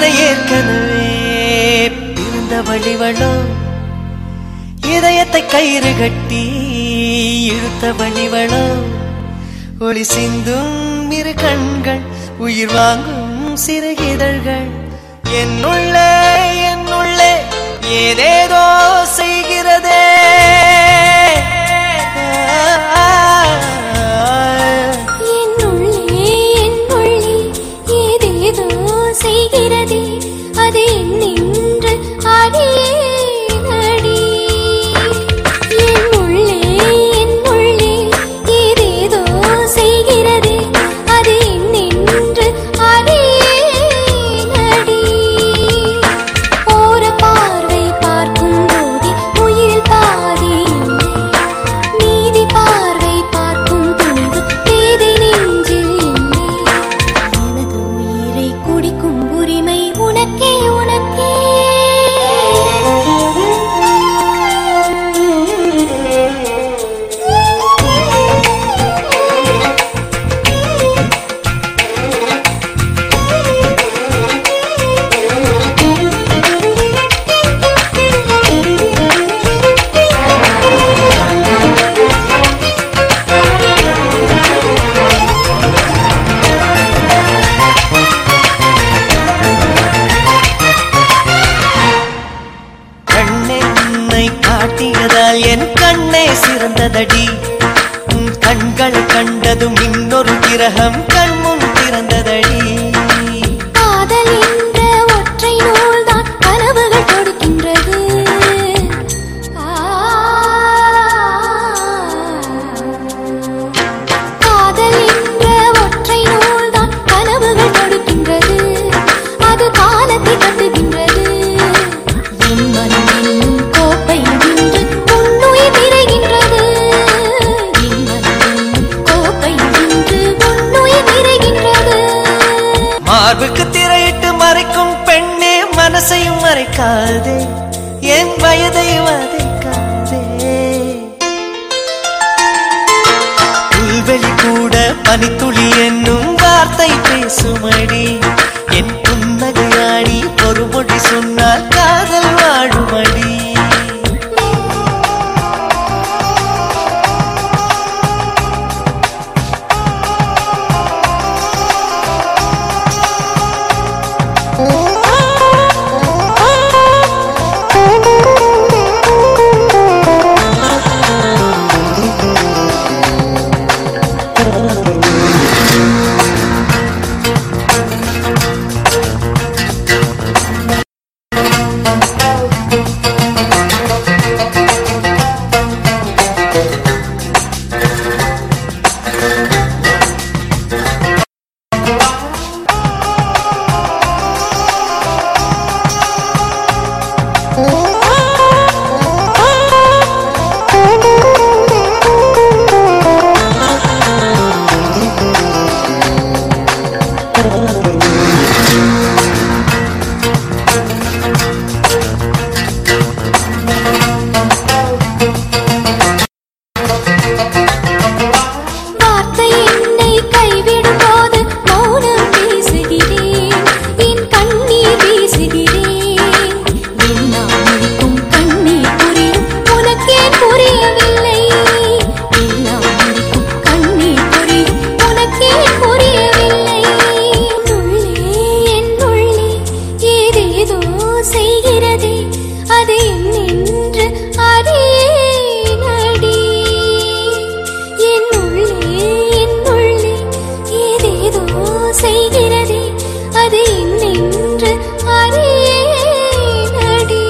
என ஏற்கனவே பிறந்த வழிவளோ இதயத்தை கயிறு கட்டி இழுத்த வழிவளோ ஒளி சிந்தும் இரு கண்கள் உயிர் வாங்கும் சிறுகிதழ்கள் என்னுள்ளே என்னுள்ளே ஏதேதோ செய்கிறதே என்னுள்ளே என்னுள்ளே ஏதேதோ செய்கிறதே அது என்னென்று அறியேனடி என்னுள்ளே என்னுள்ளே ஏதேதோ செய்கிறதே அது என்னென்று அறியேனடி ஓர பார்வை பார்க்கும் போதே உயிரில் பாதி இல்லை. நீதி பார்வை பார்க்கும் துணிவு பேதை நெஞ்சில் இல்லை. எனது உயிரை குடிக்கும் உரிமை உனக்கே உனக்கே கண்ணென்னை காட்டியதால் என் கண்ணே சிறந்ததடி உன் கண்கள் கண்டதும் இன்னொரு கிரகம் கண்முன் திறந்ததடி காதல் என்ற ஒற்றை நூல்தான் கனவுகள் கொடுக்கின்றது காதல் என்ற ஒற்றை நூல்தான் கனவுகள் கொடுக்கின்றது அது காலத்தை கட்டுகின்றது என் மனம் என்னும் கோப்பை இன்று உன்னுயிர் நிறைகின்றது என் மனம் என்னும் கோப்பை இன்று உன்னுயிர் நிறைகின்றது மார்புக்கு திரையிட்டு மறைக்கும் பெண்ணே மனசையும் மறைக்காதே என் வயதை வதைக்காதே புல்வெளி கூட பனித்துளி என்னும் வார்த்தை பேசுமடி என் புன்னகையாடி ஒரு மொழி சொன்னால் காதல் வாழுமடி வார்த்தை என்னை கைவிடும் போது மௌனம் பேசுகிறேன் என் கண்ணீர் வீசுகிறேன் என்னால் முடிக்கும் கண்ணீர் புரியும் உனக்கே புரியவில்லை என்னால் முடிக்கும் கண்ணீர் புரியும் உனக்கே புரியவில்லை என்னுள்ளே என்னுள்ளே ஏதேதோ செய்கிறதே அது என்னென்று அறியேனடி என்னுள்ளே என்னுள்ளே ஏதேதோ செய்கிறதே அது என்னென்று அறியேனடி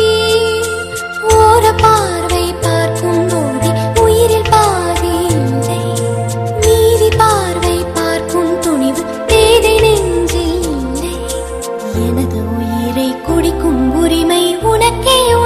ஓர பார்வை பார்க்கும் போதே உயிரில் பாதி இல்லை நீதி பார்வை பார்க்கும் துணிவு பேதை நெஞ்சில் இல்லை எனது உயிரை குடிக்கும் உரிமை உனக்கே